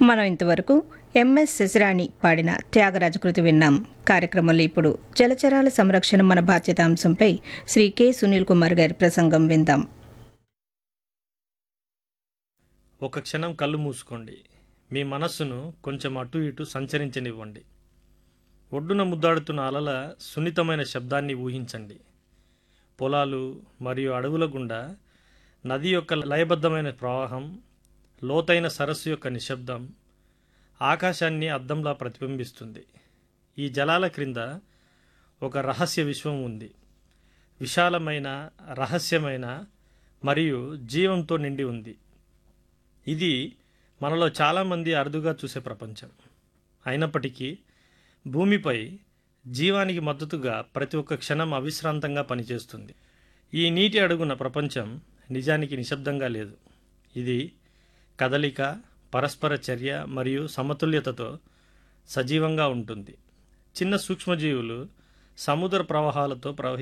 మనం ఇంతవరకు ఎంఎస్ శశిరాణి పాడిన త్యాగరాజ కృతి విన్నాం కార్యక్రమంలో ఇప్పుడు జలచరాల సంరక్షణ మన బాధ్యత అంశంపై శ్రీ కె సునీల్ కుమార్ గారి ప్రసంగం విందాం ఒక క్షణం కళ్ళు మూసుకోండి మీ మనస్సును కొంచెం అటు ఇటు సంచరించనివ్వండి ఒడ్డున ముద్దాడుతున్న అలల సున్నితమైన శబ్దాన్ని ఊహించండి పొలాలు మరియు అడవుల గుండా నది యొక్క లయబద్ధమైన ప్రవాహం లోతైన సరస్సు యొక్క నిశ్శబ్దం ఆకాశాన్ని అద్దంలా ప్రతిబింబిస్తుంది ఈ జలాల క్రింద ఒక రహస్య విశ్వం ఉంది విశాలమైన రహస్యమైన మరియు జీవంతో నిండి ఉంది ఇది మనలో చాలామంది అరుదుగా చూసే ప్రపంచం అయినప్పటికీ భూమిపై జీవానికి మద్దతుగా ప్రతి ఒక్క క్షణం అవిశ్రాంతంగా పనిచేస్తుంది ఈ నీటి అడుగున ప్రపంచం నిజానికి నిశ్శబ్దంగా లేదు ఇది కదలిక పరస్పర చర్య మరియు సమతుల్యతతో సజీవంగా ఉంటుంది చిన్న సూక్ష్మజీవులు సముద్ర ప్రవాహాలతో ప్రవహి